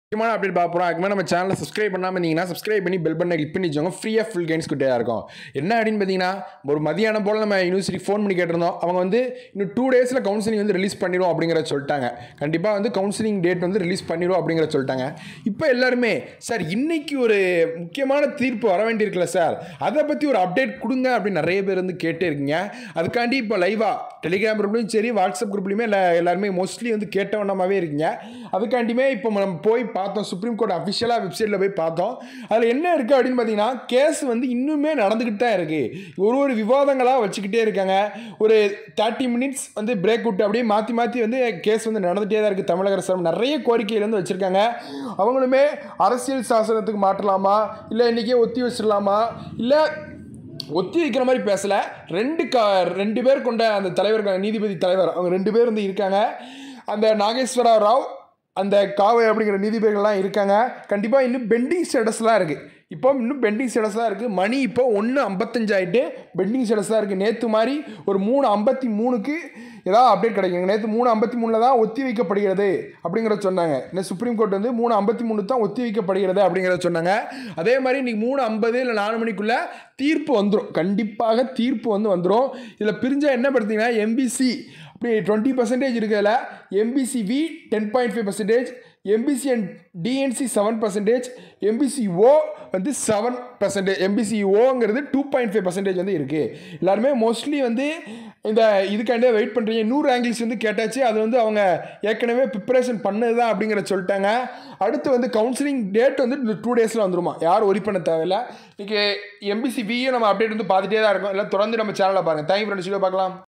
முக்கியமான அப்டேட் பார்க்க போகிறோம் அதுக்கு மேலே நம்ம சேனலை சப்ஸ்கிரைப் பண்ணாமல் இருந்தீங்கன்னா சப்ஸ்கிரைப் பண்ணி பெல் பண்ண கிளிக் பண்ணி வச்சோங்க ஃப்ரீயாக ஃபுல் கைன்ஸ் கிட்டே இருக்கும் என்ன அப்படின்னு பார்த்தீங்கன்னா ஒரு மதியானம் போல் நம்ம யூனிவர்சிட்டி ஃபோன் பண்ணி கேட்டிருந்தோம் அவங்க வந்து இன்னும் டூ டேஸில் கவுன்சிலிங் வந்து ரிலீஸ் பண்ணிடுவோம் அப்படிங்கிறத சொல்லிட்டாங்க கண்டிப்பாக வந்து கவுன்சிலிங் டேட் வந்து ரிலீஸ் பண்ணிடுவோம் அப்படிங்கிறத சொல்லிட்டாங்க இப்போ எல்லாருமே சார் இன்னைக்கு ஒரு முக்கியமான தீர்ப்பு வர வேண்டியிருக்குல்ல சார் அதை பற்றி ஒரு அப்டேட் கொடுங்க அப்படின்னு நிறைய பேர் வந்து கேட்டே இருக்கீங்க அதுக்காண்டி இப்போ லைவாக டெலிகிராம் குரூப்லையும் சரி வாட்ஸ்அப் குரூப்லையுமே எல்லா எல்லாருமே மோஸ்ட்லி வந்து கேட்டவண்ணமாகவே இருக்கீங்க அதுக்காண்டியுமே இப்போ நம்ம போய் பார்த்தோம் சுப்ரீம் கோர்ட் அஃபிஷியலாக வெப்சைட்டில் போய் பார்த்தோம் அதில் என்ன இருக்குது அப்படின்னு பார்த்தீங்கன்னா கேஸ் வந்து இன்னுமே நடந்துக்கிட்டு தான் இருக்குது ஒரு ஒரு விவாதங்களாக வச்சுக்கிட்டே இருக்காங்க ஒரு தேர்ட்டி மினிட்ஸ் வந்து பிரேக் விட்டு அப்படியே மாற்றி மாற்றி வந்து கேஸ் வந்து நடந்துகிட்டே தான் இருக்குது தமிழக அரசு நிறைய கோரிக்கைகள் வந்து வச்சுருக்காங்க அவங்களுமே அரசியல் சாசனத்துக்கு மாற்றலாமா இல்லை இன்றைக்கே ஒத்தி வச்சிடலாமா இல்லை ஒத்தி வைக்கிற மாதிரி பேசல ரெண்டு க ரெண்டு பேர் கொண்ட அந்த தலைவர் நீதிபதி தலைவர் அவங்க ரெண்டு பேர் வந்து இருக்காங்க அந்த நாகேஸ்வர ராவ் அந்த காவை அப்படிங்கிற நீதிபதிகள்லாம் இருக்காங்க கண்டிப்பாக இன்னும் பெண்டிங் ஸ்டேட்டஸ்லாம் இருக்குது இப்போ இன்னும் பெண்டிங் ஸ்டேட்டஸ் தான் இருக்குது மணி இப்போ ஒன்று ஐம்பத்தஞ்சு ஆகிட்டு பெண்டிங் ஸ்டேட்டஸ் தான் இருக்குது நேற்று மாதிரி ஒரு மூணு ஐம்பத்தி மூணுக்கு ஏதாவது அப்டேட் கிடைக்குங்க நேற்று மூணு ஐம்பத்தி மூணில் தான் ஒத்தி வைக்கப்படுகிறது அப்படிங்கிறத சொன்னாங்க இன்னும் சுப்ரீம் கோர்ட் வந்து மூணு ஐம்பத்தி மூணு தான் ஒத்தி வைக்கப்படுகிறது அப்படிங்கிறத சொன்னாங்க அதே மாதிரி இன்றைக்கி மூணு ஐம்பது இல்லை நாலு மணிக்குள்ளே தீர்ப்பு வந்துடும் கண்டிப்பாக தீர்ப்பு வந்து வந்துடும் இதில் பிரிஞ்சால் என்ன பார்த்தீங்கன்னா எம்பிசி அப்படி டுவெண்ட்டி பர்சன்டேஜ் இருக்கிறதுல MBC V ten point five percentage MBC and DNC seven percentage MBC O வந்து செவன் பர்சன்டேஜ் எம்பிசி ஓங்கிறது டூ பாயிண்ட் ஃபைவ் பர்சன்டேஜ் வந்து இருக்குது எல்லாருமே மோஸ்ட்லி வந்து இந்த இதுக்காண்டே வெயிட் பண்ணுறீங்க நூறு ஆங்கிள்ஸ் வந்து கேட்டாச்சு அது வந்து அவங்க ஏற்கனவே ப்ரிப்பரேஷன் பண்ணது தான் அப்படிங்கிற சொல்லிட்டாங்க அடுத்து வந்து கவுன்சிலிங் டேட் வந்து இந்த டூ டேஸில் வந்துருமா யாரும் ஒரி பண்ண தேவையில்ல இன்றைக்கி எம்பிசி வியை நம்ம அப்டேட் வந்து பார்த்துட்டே தான் இருக்கோம் இல்லை தொடர்ந்து நம்ம சேனலில் பாருங்கள் தேங்க்யூ ஃப்ரெண்ட்ஸ் வீடியோ பார்க்கலாம்